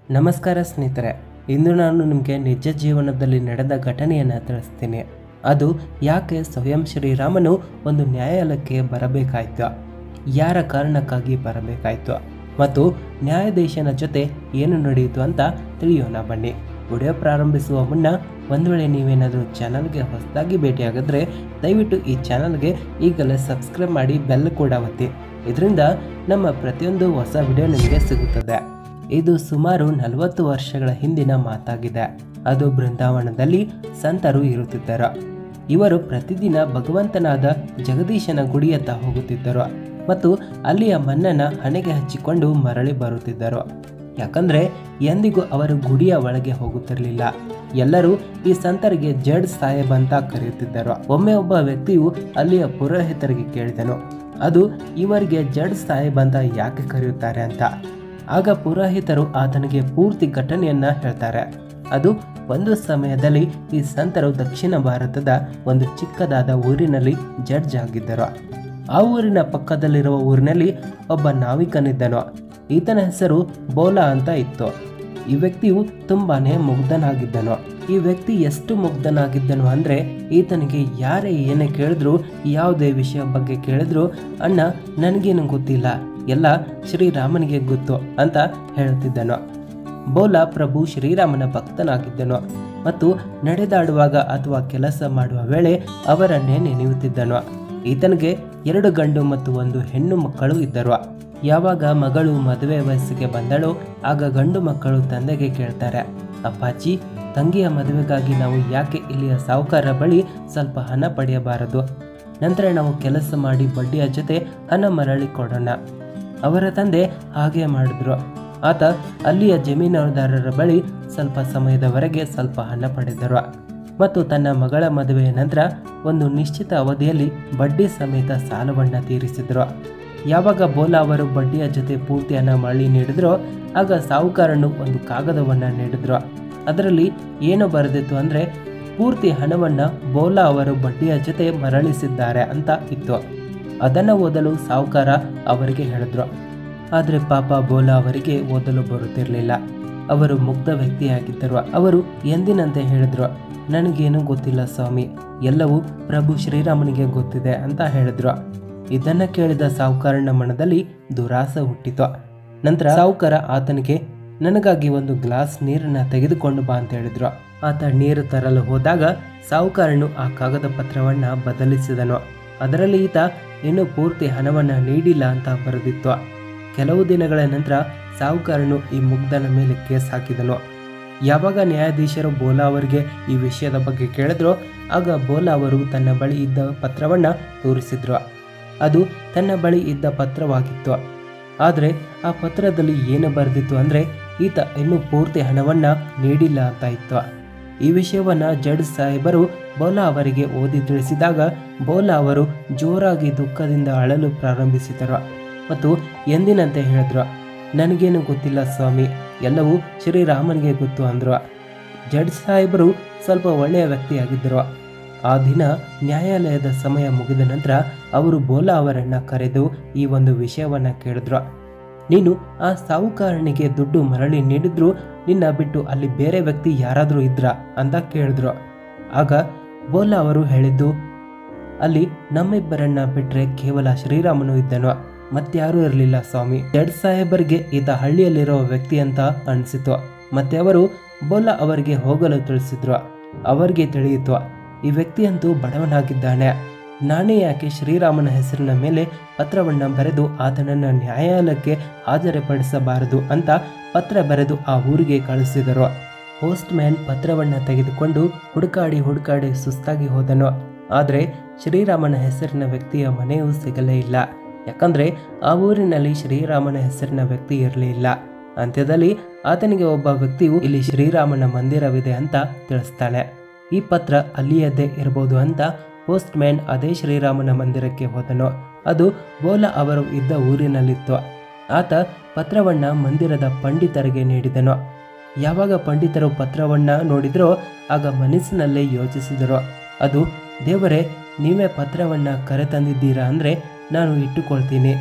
ನಮಸ್ಕಾರ ಸ್ನೇಹಿತರೆ ಇಂದು ನಾನು ನಿಮಗೆ ನಿಜ ಜೀವನದಲ್ಲಿ ನಡೆದ ಘಟನೆಯನ್ನು ತಿಳಿಸ್ತೀನಿ ಅದು ಯಾಕೆ ಸ್ವಯಂ ಶ್ರೀರಾಮನು ಒಂದು ನ್ಯಾಯಾಲಯಕ್ಕೆ ಬರಬೇಕಾಯ್ತು ಯಾರ ಕಾರಣಕ್ಕಾಗಿ ಬರಬೇಕಾಯ್ತು ಮತ್ತು ನ್ಯಾಯಾಧೀಶನ ಜೊತೆ ಏನು ನಡೆಯಿತು ಅಂತ ತಿಳಿಯೋಣ ಬನ್ನಿ ವಿಡಿಯೋ ಪ್ರಾರಂಭಿಸುವ ಮುನ್ನ ಒಂದು ವೇಳೆ ನೀವೇನಾದರೂ ಚಾನಲ್ಗೆ ಹೊಸದಾಗಿ ಭೇಟಿಯಾಗಿದ್ರೆ ದಯವಿಟ್ಟು ಈ ಚಾನಲ್ಗೆ ಈಗಲೇ ಸಬ್ಸ್ಕ್ರೈಬ್ ಮಾಡಿ ಬೆಲ್ ಕೂಡ ಒತ್ತಿ ಇದರಿಂದ ನಮ್ಮ ಪ್ರತಿಯೊಂದು ಹೊಸ ವಿಡಿಯೋ ನಿಮಗೆ ಸಿಗುತ್ತದೆ ಇದು ಸುಮಾರು ನಲವತ್ತು ವರ್ಷಗಳ ಹಿಂದಿನ ಮಾತಾಗಿದೆ ಅದು ಬೃಂದಾವನದಲ್ಲಿ ಸಂತರು ಇರುತ್ತಿದ್ದರು ಇವರು ಪ್ರತಿದಿನ ಭಗವಂತನಾದ ಜಗದೀಶನ ಗುಡಿಯತ್ತ ಹೋಗುತ್ತಿದ್ದರು ಮತ್ತು ಅಲ್ಲಿಯ ಮಣ್ಣನ್ನ ಹಣೆಗೆ ಹಚ್ಚಿಕೊಂಡು ಮರಳಿ ಬರುತ್ತಿದ್ದರು ಯಾಕಂದ್ರೆ ಎಂದಿಗೂ ಅವರು ಗುಡಿಯ ಒಳಗೆ ಹೋಗುತ್ತಿರಲಿಲ್ಲ ಎಲ್ಲರೂ ಈ ಸಂತರಿಗೆ ಜಡ್ ಸಾಹೇಬ್ ಅಂತ ಕರೆಯುತ್ತಿದ್ದರು ಒಮ್ಮೆ ಒಬ್ಬ ವ್ಯಕ್ತಿಯು ಅಲ್ಲಿಯ ಪುರೋಹಿತರಿಗೆ ಕೇಳಿದನು ಅದು ಇವರಿಗೆ ಜಡ್ ಸಾಹೇಬ್ ಅಂತ ಯಾಕೆ ಕರೆಯುತ್ತಾರೆ ಅಂತ ಆಗ ಪುರೋಹಿತರು ಆತನಿಗೆ ಪೂರ್ತಿ ಘಟನೆಯನ್ನ ಹೇಳ್ತಾರೆ ಅದು ಒಂದು ಸಮಯದಲ್ಲಿ ಈ ಸಂತರು ದಕ್ಷಿಣ ಭಾರತದ ಒಂದು ಚಿಕ್ಕದಾದ ಊರಿನಲ್ಲಿ ಜಡ್ಜ್ ಆಗಿದ್ದರು ಆ ಊರಿನ ಪಕ್ಕದಲ್ಲಿರುವ ಊರಿನಲ್ಲಿ ಒಬ್ಬ ನಾವಿಕನಿದ್ದನು ಈತನ ಹೆಸರು ಬೋಲಾ ಅಂತ ಇತ್ತು ಈ ವ್ಯಕ್ತಿಯು ತುಂಬಾನೇ ಮುಗ್ಧನಾಗಿದ್ದನು ಈ ವ್ಯಕ್ತಿ ಎಷ್ಟು ಮುಗ್ಧನಾಗಿದ್ದನು ಅಂದ್ರೆ ಈತನಿಗೆ ಯಾರೇ ಏನೇ ಕೇಳಿದ್ರು ಯಾವುದೇ ವಿಷಯ ಬಗ್ಗೆ ಕೇಳಿದ್ರು ಅಣ್ಣ ನನಗೇನು ಗೊತ್ತಿಲ್ಲ ಎಲ್ಲ ಶ್ರೀರಾಮನಿಗೆ ಗೊತ್ತು ಅಂತ ಹೇಳುತ್ತಿದ್ದನು ಬೋಲ ಪ್ರಭು ಶ್ರೀರಾಮನ ಭಕ್ತನಾಗಿದ್ದನು ಮತ್ತು ನಡೆದಾಡುವಾಗ ಅಥವಾ ಕೆಲಸ ಮಾಡುವ ವೇಳೆ ಅವರನ್ನೇ ನೆನೆಯುತ್ತಿದ್ದನು ಈತನಿಗೆ ಎರಡು ಗಂಡು ಮತ್ತು ಒಂದು ಹೆಣ್ಣು ಮಕ್ಕಳು ಇದ್ದರು ಯಾವಾಗ ಮಗಳು ಮದುವೆ ವಯಸ್ಸಿಗೆ ಬಂದಳು ಆಗ ಗಂಡು ಮಕ್ಕಳು ತಂದೆಗೆ ಕೇಳ್ತಾರೆ ಅಪ್ಪಾಜಿ ತಂಗಿಯ ಮದುವೆಗಾಗಿ ನಾವು ಯಾಕೆ ಇಲ್ಲಿಯ ಸಾಹುಕಾರ ಬಳಿ ಸ್ವಲ್ಪ ಹಣ ಪಡೆಯಬಾರದು ನಂತರ ನಾವು ಕೆಲಸ ಮಾಡಿ ಬಡ್ಡಿಯ ಜೊತೆ ಹಣ ಮರಳಿ ಕೊಡೋಣ ಅವರ ತಂದೆ ಹಾಗೆ ಮಾಡಿದ್ರು ಆತ ಅಲ್ಲಿಯ ಜಮೀನುದಾರರ ಬಳಿ ಸ್ವಲ್ಪ ಸಮಯದವರೆಗೆ ಸ್ವಲ್ಪ ಹಣ ಪಡೆದರು ಮತ್ತು ತನ್ನ ಮಗಳ ಮದುವೆಯ ನಂತರ ಒಂದು ನಿಶ್ಚಿತ ಅವಧಿಯಲ್ಲಿ ಬಡ್ಡಿ ಸಮೇತ ಸಾಲವನ್ನು ತೀರಿಸಿದ್ರು ಯಾವಾಗ ಬೋಲಾ ಅವರು ಬಡ್ಡಿಯ ಜೊತೆ ಪೂರ್ತಿ ಹಣ ಮರಳಿ ನೀಡಿದ್ರೋ ಆಗ ಸಾಹುಕಾರನು ಒಂದು ಕಾಗದವನ್ನು ನೀಡಿದ್ರು ಅದರಲ್ಲಿ ಏನು ಬರೆದಿತ್ತು ಅಂದರೆ ಪೂರ್ತಿ ಹಣವನ್ನು ಬೋಲಾ ಅವರು ಬಡ್ಡಿಯ ಜೊತೆ ಮರಳಿಸಿದ್ದಾರೆ ಅಂತ ಇತ್ತು ಅದನ್ನು ಓದಲು ಸಾಹುಕಾರ ಅವರಿಗೆ ಹೇಳಿದ್ರು ಆದರೆ ಪಾಪ ಬೋಲಾ ಅವರಿಗೆ ಓದಲು ಬರುತ್ತಿರಲಿಲ್ಲ ಅವರು ಮುಗ್ಧ ವ್ಯಕ್ತಿಯಾಗಿದ್ದರು ಅವರು ಎಂದಿನಂತೆ ಹೇಳಿದ್ರು ನನಗೇನು ಗೊತ್ತಿಲ್ಲ ಸ್ವಾಮಿ ಎಲ್ಲವೂ ಪ್ರಭು ಶ್ರೀರಾಮನಿಗೆ ಗೊತ್ತಿದೆ ಅಂತ ಹೇಳಿದ್ರು ಇದನ್ನ ಕೇಳಿದ ಸಾಹುಕಾರನ ಮನದಲ್ಲಿ ದುರಾಸೆ ಹುಟ್ಟಿತು ನಂತರ ಸಾಹುಕಾರ ಆತನಿಗೆ ನನಗಾಗಿ ಒಂದು ಗ್ಲಾಸ್ ನೀರನ್ನ ತೆಗೆದುಕೊಂಡು ಬಾ ಅಂತ ಹೇಳಿದ್ರು ಆತ ನೀರು ತರಲು ಹೋದಾಗ ಸಾಹುಕಾರನು ಆ ಕಾಗದ ಪತ್ರವನ್ನ ಬದಲಿಸಿದನು ಅದರಲ್ಲಿ ಈತ ಇನ್ನೂ ಪೂರ್ತಿ ಹಣವನ್ನ ನೀಡಿಲ್ಲ ಅಂತ ಬರೆದಿತ್ತು ಕೆಲವು ದಿನಗಳ ನಂತರ ಸಾಹುಕಾರನು ಈ ಮುಗ್ಧನ ಮೇಲೆ ಕೇಸ್ ಹಾಕಿದನು ಯಾವಾಗ ನ್ಯಾಯಾಧೀಶರು ಬೋಲಾ ಅವರಿಗೆ ಈ ವಿಷಯದ ಬಗ್ಗೆ ಕೇಳಿದ್ರೋ ಆಗ ಬೋಲಾ ಅವರು ತನ್ನ ಬಳಿ ಇದ್ದ ಪತ್ರವನ್ನ ತೋರಿಸಿದ್ರು ಅದು ತನ್ನ ಬಳಿ ಇದ್ದ ಪತ್ರವಾಗಿತ್ತು ಆದರೆ ಆ ಪತ್ರದಲ್ಲಿ ಏನು ಬರೆದಿತ್ತು ಅಂದರೆ ಈತ ಇನ್ನೂ ಪೂರ್ತಿ ಹಣವನ್ನ ನೀಡಿಲ್ಲ ಅಂತ ಇತ್ತು ಈ ವಿಷಯವನ್ನ ಜಡ್ ಸಾಹೇಬರು ಬೋಲಾ ಅವರಿಗೆ ಓದಿ ತಿಳಿಸಿದಾಗ ಬೋಲಾ ಅವರು ಜೋರಾಗಿ ದುಃಖದಿಂದ ಅಳಲು ಪ್ರಾರಂಭಿಸಿದರು ಮತ್ತು ಎಂದಿನಂತೆ ಹೇಳಿದ್ರು ನನಗೇನು ಗೊತ್ತಿಲ್ಲ ಸ್ವಾಮಿ ಎಲ್ಲವೂ ಶ್ರೀರಾಮನಿಗೆ ಗೊತ್ತು ಅಂದ್ರು ಜಡ್ ಸಾಹೇಬರು ಸ್ವಲ್ಪ ಒಳ್ಳೆಯ ವ್ಯಕ್ತಿಯಾಗಿದ್ದರು ಆ ದಿನ ನ್ಯಾಯಾಲಯದ ಸಮಯ ಮುಗಿದ ನಂತರ ಅವರು ಬೋಲಾ ಅವರನ್ನ ಕರೆದು ಈ ಒಂದು ವಿಷಯವನ್ನ ಕೇಳಿದ್ರು ನೀನು ಆ ಸಾಹುಕಾರನಿಗೆ ದುಡ್ಡು ಮರಳಿ ನೀಡಿದ್ರು ನಿನ್ನ ಬಿಟ್ಟು ಅಲ್ಲಿ ಬೇರೆ ವ್ಯಕ್ತಿ ಯಾರಾದರೂ ಇದ್ರಾ ಅಂತ ಕೇಳಿದ್ರು ಆಗ ಬೋಲಾ ಅವರು ಹೇಳಿದ್ದು ಅಲ್ಲಿ ನಮ್ಮಿಬ್ಬರನ್ನ ಬಿಟ್ರೆ ಕೇವಲ ಶ್ರೀರಾಮನು ಇದ್ದನು ಮತ್ಯಾರೂ ಇರಲಿಲ್ಲ ಸ್ವಾಮಿ ಜಡ್ ಸಾಹೇಬರಿಗೆ ಈತ ಹಳ್ಳಿಯಲ್ಲಿರೋ ವ್ಯಕ್ತಿ ಅಂತ ಅನಿಸಿತು ಮತ್ತೆ ಅವರು ಬೋಲಾ ಅವರಿಗೆ ಹೋಗಲು ತಿಳಿಸಿದ್ರು ಅವರಿಗೆ ತಿಳಿಯಿತು ಈ ವ್ಯಕ್ತಿಯಂತೂ ಬಡವನಾಗಿದ್ದಾನೆ ನಾನೇ ಯಾಕೆ ಶ್ರೀರಾಮನ ಹೆಸರಿನ ಮೇಲೆ ಪತ್ರವನ್ನ ಬರೆದು ಆತನನ್ನು ನ್ಯಾಯಾಲಯಕ್ಕೆ ಹಾಜರುಪಡಿಸಬಾರದು ಅಂತ ಪತ್ರ ಬರೆದು ಆ ಊರಿಗೆ ಕಳಿಸಿದರು ಪೋಸ್ಟ್ ಮ್ಯಾನ್ ಪತ್ರವನ್ನ ತೆಗೆದುಕೊಂಡು ಹುಡುಕಾಡಿ ಹುಡುಕಾಡಿ ಸುಸ್ತಾಗಿ ಹೋದನು ಆದರೆ ಶ್ರೀರಾಮನ ಹೆಸರಿನ ವ್ಯಕ್ತಿಯ ಮನೆಯೂ ಸಿಗಲೇ ಇಲ್ಲ ಯಾಕಂದ್ರೆ ಆ ಊರಿನಲ್ಲಿ ಶ್ರೀರಾಮನ ಹೆಸರಿನ ವ್ಯಕ್ತಿ ಇರಲಿಲ್ಲ ಅಂತ್ಯದಲ್ಲಿ ಆತನಿಗೆ ಒಬ್ಬ ವ್ಯಕ್ತಿಯು ಇಲ್ಲಿ ಶ್ರೀರಾಮನ ಮಂದಿರವಿದೆ ಅಂತ ತಿಳಿಸ್ತಾನೆ ಈ ಪತ್ರ ಅಲ್ಲಿಯದ್ದೇ ಇರಬಹುದು ಅಂತ ಪೋಸ್ಟ್ ಮ್ಯಾನ್ ಅದೇ ಶ್ರೀರಾಮನ ಮಂದಿರಕ್ಕೆ ಹೋದನು ಅದು ಬೋಲಾ ಅವರು ಇದ್ದ ಊರಿನಲ್ಲಿತ್ತು ಆತ ಪತ್ರವನ್ನ ಮಂದಿರದ ಪಂಡಿತರಿಗೆ ನೀಡಿದನು ಯಾವಾಗ ಪಂಡಿತರು ಪತ್ರವನ್ನ ನೋಡಿದ್ರೋ ಆಗ ಮನಸ್ಸಿನಲ್ಲೇ ಯೋಚಿಸಿದರು ಅದು ದೇವರೇ ನೀವೇ ಪತ್ರವನ್ನ ಕರೆತಂದಿದ್ದೀರಾ ಅಂದ್ರೆ ನಾನು ಇಟ್ಟುಕೊಳ್ತೀನಿ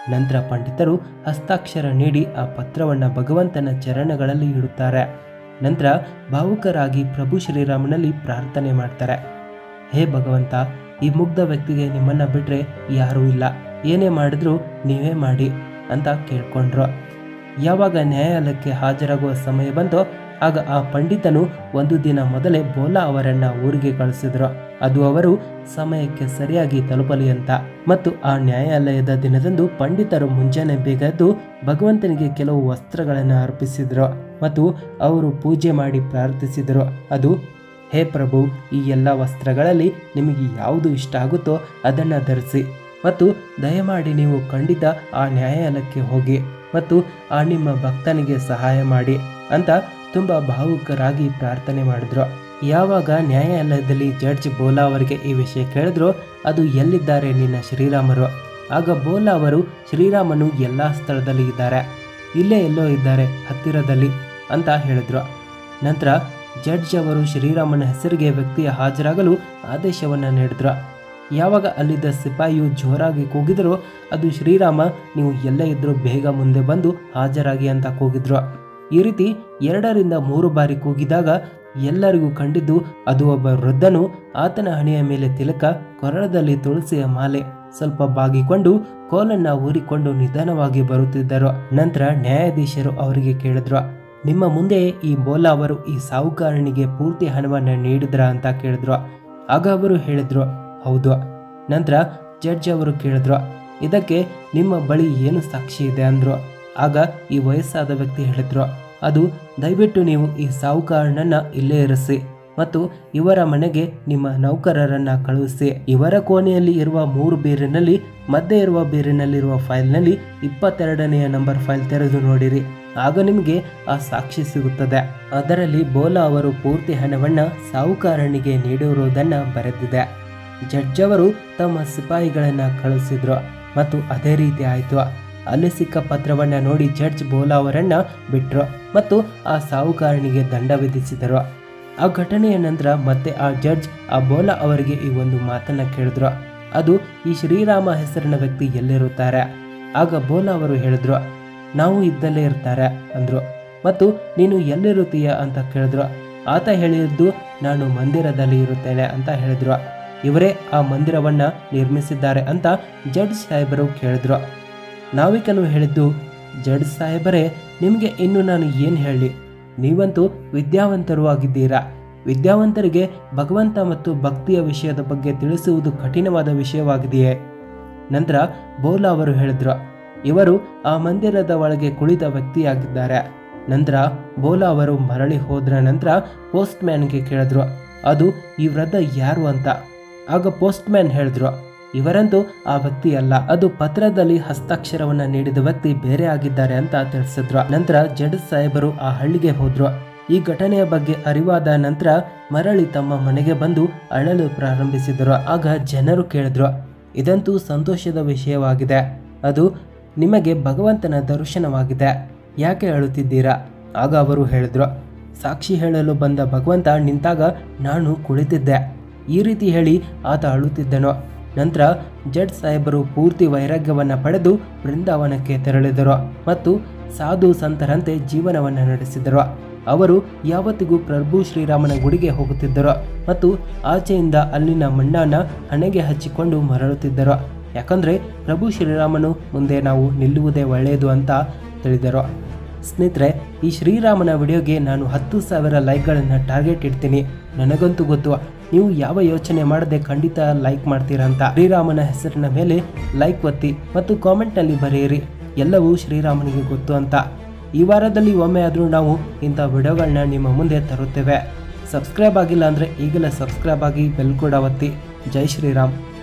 ನಂತರ ಪಂಡಿತರು ಹಸ್ತಾಕ್ಷರ ನೀಡಿ ಆ ಪತ್ರವನ್ನು ಭಗವಂತನ ಚರಣಗಳಲ್ಲಿ ಇಡುತ್ತಾರೆ ನಂತರ ಭಾವುಕರಾಗಿ ಪ್ರಭು ಶ್ರೀರಾಮನಲ್ಲಿ ಪ್ರಾರ್ಥನೆ ಮಾಡ್ತಾರೆ ಹೇ ಭಗವಂತ ಈ ಮುಗ್ಧ ವ್ಯಕ್ತಿಗೆ ನಿಮ್ಮನ್ನ ಬಿಟ್ರೆ ಯಾರೂ ಇಲ್ಲ ಏನೇ ಮಾಡಿದ್ರೂ ನೀವೇ ಮಾಡಿ ಅಂತ ಕೇಳ್ಕೊಂಡ್ರು ಯಾವಾಗ ನ್ಯಾಯಾಲಯಕ್ಕೆ ಹಾಜರಾಗುವ ಸಮಯ ಬಂತೋ ಆಗ ಆ ಪಂಡಿತನು ಒಂದು ದಿನ ಮೊದಲೇ ಬೋಲಾ ಅವರನ್ನ ಊರಿಗೆ ಕಳಿಸಿದ್ರು ಅದು ಅವರು ಸಮಯಕ್ಕೆ ಸರಿಯಾಗಿ ತಲುಪಲಿ ಅಂತ ಮತ್ತು ಆ ನ್ಯಾಯಾಲಯದ ದಿನದಂದು ಪಂಡಿತರು ಮುಂಜಾನೆ ಬೇಗ ಎದ್ದು ಭಗವಂತನಿಗೆ ಕೆಲವು ವಸ್ತ್ರಗಳನ್ನು ಅರ್ಪಿಸಿದ್ರು ಮತ್ತು ಅವರು ಪೂಜೆ ಮಾಡಿ ಪ್ರಾರ್ಥಿಸಿದರು ಅದು ಹೇ ಪ್ರಭು ಈ ಎಲ್ಲ ವಸ್ತ್ರಗಳಲ್ಲಿ ನಿಮಗೆ ಯಾವುದು ಇಷ್ಟ ಆಗುತ್ತೋ ಅದನ್ನು ಧರಿಸಿ ಮತ್ತು ದಯಮಾಡಿ ನೀವು ಖಂಡಿತ ಆ ನ್ಯಾಯಾಲಯಕ್ಕೆ ಹೋಗಿ ಮತ್ತು ಆ ನಿಮ್ಮ ಭಕ್ತನಿಗೆ ಸಹಾಯ ಮಾಡಿ ಅಂತ ತುಂಬ ಭಾವುಕರಾಗಿ ಪ್ರಾರ್ಥನೆ ಮಾಡಿದ್ರು ಯಾವಾಗ ನ್ಯಾಯಾಲಯದಲ್ಲಿ ಜಡ್ಜ್ ಬೋಲಾ ಅವರಿಗೆ ಈ ವಿಷಯ ಕೇಳಿದ್ರು ಅದು ಎಲ್ಲಿದ್ದಾರೆ ನಿನ್ನ ಶ್ರೀರಾಮರು ಆಗ ಬೋಲಾ ಅವರು ಶ್ರೀರಾಮನು ಎಲ್ಲ ಸ್ಥಳದಲ್ಲಿ ಇದ್ದಾರೆ ಇಲ್ಲೇ ಎಲ್ಲೋ ಇದ್ದಾರೆ ಹತ್ತಿರದಲ್ಲಿ ಅಂತ ಹೇಳಿದ್ರು ನಂತರ ಜಡ್ಜ್ ಅವರು ಶ್ರೀರಾಮನ ಹೆಸರಿಗೆ ವ್ಯಕ್ತಿಯ ಹಾಜರಾಗಲು ಆದೇಶವನ್ನು ನೀಡಿದ್ರು ಯಾವಾಗ ಅಲ್ಲಿದ್ದ ಸಿಪಾಯಿಯು ಜೋರಾಗಿ ಕೂಗಿದ್ರು ಅದು ಶ್ರೀರಾಮ ನೀವು ಎಲ್ಲೇ ಇದ್ರೂ ಬೇಗ ಮುಂದೆ ಬಂದು ಹಾಜರಾಗಿ ಅಂತ ಕೂಗಿದ್ರು ಈ ರೀತಿ ಎರಡರಿಂದ ಮೂರು ಬಾರಿ ಕೂಗಿದಾಗ ಎಲ್ಲರಿಗೂ ಕಂಡಿದ್ದು ಅದು ಒಬ್ಬ ವೃದ್ಧನು ಆತನ ಹಣೆಯ ಮೇಲೆ ತಿಲಕ ಕೊರಳದಲ್ಲಿ ತುಳಸಿಯ ಮಾಲೆ ಸ್ವಲ್ಪ ಬಾಗಿಕೊಂಡು ಕೋಲನ್ನ ಊರಿಕೊಂಡು ನಿಧಾನವಾಗಿ ಬರುತ್ತಿದ್ದರು ನಂತರ ನ್ಯಾಯಾಧೀಶರು ಅವರಿಗೆ ಕೇಳಿದ್ರು ನಿಮ್ಮ ಮುಂದೆ ಈ ಬೋಲಾ ಅವರು ಈ ಸಾಹುಕಾರನಿಗೆ ಪೂರ್ತಿ ಹಣವನ್ನ ನೀಡಿದ್ರ ಅಂತ ಕೇಳಿದ್ರು ಆಗ ಅವರು ಹೇಳಿದ್ರು ಹೌದು ನಂತರ ಜಡ್ಜ್ ಅವರು ಕೇಳಿದ್ರು ಇದಕ್ಕೆ ನಿಮ್ಮ ಬಳಿ ಏನು ಸಾಕ್ಷಿ ಇದೆ ಅಂದ್ರು ಆಗ ಈ ವಯಸ್ಸಾದ ವ್ಯಕ್ತಿ ಹೇಳಿದ್ರು ಅದು ದಯವಿಟ್ಟು ನೀವು ಈ ಸಾಹುಕಾರನನ್ನ ಇಲ್ಲೇ ಇರಿಸಿ ಮತ್ತು ಇವರ ಮನೆಗೆ ನಿಮ್ಮ ನೌಕರರನ್ನ ಕಳುಹಿಸಿ ಇವರ ಕೋಣೆಯಲ್ಲಿ ಇರುವ ಮೂರು ಬೀರಿನಲ್ಲಿ ಮಧ್ಯೆ ಇರುವ ಬೀರಿನಲ್ಲಿರುವ ಫೈಲ್ನಲ್ಲಿ ಇಪ್ಪತ್ತೆರಡನೆಯ ನಂಬರ್ ಫೈಲ್ ತೆರೆದು ನೋಡಿರಿ ಆಗ ನಿಮಗೆ ಆ ಸಾಕ್ಷಿ ಸಿಗುತ್ತದೆ ಅದರಲ್ಲಿ ಬೋಲಾ ಅವರು ಪೂರ್ತಿ ಹಣವನ್ನ ಸಾಹುಕಾರನಿಗೆ ನೀಡಿರುವುದನ್ನ ಬರೆದಿದೆ ಜಡ್ಜ್ ಅವರು ತಮ್ಮ ಸಿಪಾಯಿಗಳನ್ನ ಕಳುಹಿಸಿದ್ರು ಮತ್ತು ಅದೇ ರೀತಿ ಆಯಿತು ಅಲ್ಲಿ ಸಿಕ್ಕ ಪತ್ರವನ್ನ ನೋಡಿ ಜಡ್ಜ್ ಬೋಲಾ ಅವರನ್ನ ಬಿಟ್ರು ಮತ್ತು ಆ ಸಾಹುಕಾರನಿಗೆ ದಂಡ ವಿಧಿಸಿದರು ಆ ಘಟನೆಯ ನಂತರ ಮತ್ತೆ ಆ ಜಡ್ಜ್ ಆ ಬೋಲಾ ಅವರಿಗೆ ಈ ಒಂದು ಮಾತನ್ನ ಕೇಳಿದ್ರು ಅದು ಈ ಶ್ರೀರಾಮ ಹೆಸರಿನ ವ್ಯಕ್ತಿ ಎಲ್ಲಿರುತ್ತಾರೆ ಆಗ ಬೋಲಾ ಅವರು ಹೇಳಿದ್ರು ನಾವು ಇದ್ದಲ್ಲೇ ಇರ್ತಾರೆ ಅಂದ್ರು ಮತ್ತು ನೀನು ಎಲ್ಲಿರುತ್ತೀಯ ಅಂತ ಕೇಳಿದ್ರು ಆತ ಹೇಳಿದ್ದು ನಾನು ಮಂದಿರದಲ್ಲಿ ಇರುತ್ತೇನೆ ಅಂತ ಹೇಳಿದ್ರು ಇವರೇ ಆ ಮಂದಿರವನ್ನ ನಿರ್ಮಿಸಿದ್ದಾರೆ ಅಂತ ಜಡ್ಜ್ ಸಾಹೇಬರು ಕೇಳಿದ್ರು ನಾವಿಕನು ಹೇಳಿದ್ದು ಜಡ್ಜ್ ಸಾಹೇಬರೇ ನಿಮಗೆ ಇನ್ನು ನಾನು ಏನು ಹೇಳಿ ನೀವಂತೂ ವಿದ್ಯಾವಂತರು ಆಗಿದ್ದೀರಾ ವಿದ್ಯಾವಂತರಿಗೆ ಭಗವಂತ ಮತ್ತು ಭಕ್ತಿಯ ವಿಷಯದ ಬಗ್ಗೆ ತಿಳಿಸುವುದು ಕಠಿಣವಾದ ವಿಷಯವಾಗಿದೆಯೇ ನಂತರ ಬೋಲಾ ಅವರು ಹೇಳಿದ್ರು ಇವರು ಆ ಮಂದಿರದ ಒಳಗೆ ಕುಳಿತ ವ್ಯಕ್ತಿಯಾಗಿದ್ದಾರೆ ನಂತರ ಬೋಲಾ ಅವರು ಮರಳಿ ಹೋದ್ರ ನಂತರ ಪೋಸ್ಟ್ ಮ್ಯಾನ್ಗೆ ಕೇಳಿದ್ರು ಅದು ಈ ವೃದ್ಧ ಯಾರು ಅಂತ ಆಗ ಪೋಸ್ಟ್ ಮ್ಯಾನ್ ಹೇಳಿದ್ರು ಇವರಂತೂ ಆ ವ್ಯಕ್ತಿ ಅಲ್ಲ ಅದು ಪತ್ರದಲ್ಲಿ ಹಸ್ತಾಕ್ಷರವನ್ನ ನೀಡಿದ ವ್ಯಕ್ತಿ ಬೇರೆ ಆಗಿದ್ದಾರೆ ಅಂತ ತಿಳಿಸಿದ್ರು ನಂತರ ಜಡ್ ಸಾಹೇಬರು ಆ ಹಳ್ಳಿಗೆ ಹೋದ್ರು ಈ ಘಟನೆಯ ಬಗ್ಗೆ ಅರಿವಾದ ನಂತರ ಮರಳಿ ತಮ್ಮ ಮನೆಗೆ ಬಂದು ಅಳಲು ಪ್ರಾರಂಭಿಸಿದರು ಆಗ ಜನರು ಕೇಳಿದ್ರು ಇದಂತೂ ಸಂತೋಷದ ವಿಷಯವಾಗಿದೆ ಅದು ನಿಮಗೆ ಭಗವಂತನ ದರ್ಶನವಾಗಿದೆ ಯಾಕೆ ಅಳುತ್ತಿದ್ದೀರಾ ಆಗ ಅವರು ಹೇಳಿದ್ರು ಸಾಕ್ಷಿ ಹೇಳಲು ಬಂದ ಭಗವಂತ ನಿಂತಾಗ ನಾನು ಕುಳಿತಿದ್ದೆ ಈ ರೀತಿ ಹೇಳಿ ಆತ ಅಳುತ್ತಿದ್ದನು ನಂತರ ಜಡ್ ಸಾಹೇಬರು ಪೂರ್ತಿ ವೈರಾಗ್ಯವನ್ನು ಪಡೆದು ಬೃಂದಾವನಕ್ಕೆ ತೆರಳಿದರು ಮತ್ತು ಸಾಧು ಸಂತರಂತೆ ಜೀವನವನ್ನು ನಡೆಸಿದರು ಅವರು ಯಾವತ್ತಿಗೂ ಪ್ರಭು ಶ್ರೀರಾಮನ ಗುಡಿಗೆ ಹೋಗುತ್ತಿದ್ದರು ಮತ್ತು ಆಚೆಯಿಂದ ಅಲ್ಲಿನ ಮಣ್ಣನ್ನು ಹಣೆಗೆ ಹಚ್ಚಿಕೊಂಡು ಮರಳುತ್ತಿದ್ದರು ಯಾಕಂದರೆ ಪ್ರಭು ಶ್ರೀರಾಮನು ಮುಂದೆ ನಾವು ನಿಲ್ಲುವುದೇ ಒಳ್ಳೆಯದು ಅಂತ ತಿಳಿದರು ಸ್ನೇಹಿತರೆ ಈ ಶ್ರೀರಾಮನ ವಿಡಿಯೋಗೆ ನಾನು ಹತ್ತು ಸಾವಿರ ಲೈಕ್ಗಳನ್ನು ಟಾರ್ಗೆಟ್ ಇಡ್ತೀನಿ ನನಗಂತೂ ಗೊತ್ತು ನೀವು ಯಾವ ಯೋಚನೆ ಮಾಡದೆ ಖಂಡಿತ ಲೈಕ್ ಮಾಡ್ತೀರಾ ಅಂತ ಶ್ರೀರಾಮನ ಹೆಸರಿನ ಮೇಲೆ ಲೈಕ್ ಒತ್ತಿ ಮತ್ತು ಕಾಮೆಂಟ್ನಲ್ಲಿ ಬರೆಯಿರಿ ಎಲ್ಲವೂ ಶ್ರೀರಾಮನಿಗೆ ಗೊತ್ತು ಅಂತ ಈ ವಾರದಲ್ಲಿ ಒಮ್ಮೆ ಆದರೂ ನಾವು ಇಂಥ ವಿಡಿಯೋಗಳನ್ನ ನಿಮ್ಮ ಮುಂದೆ ತರುತ್ತೇವೆ ಸಬ್ಸ್ಕ್ರೈಬ್ ಆಗಿಲ್ಲ ಅಂದರೆ ಈಗಲೇ ಸಬ್ಸ್ಕ್ರೈಬ್ ಆಗಿ ಬೆಲ್ ಕೂಡ ಒತ್ತಿ ಜೈ ಶ್ರೀರಾಮ್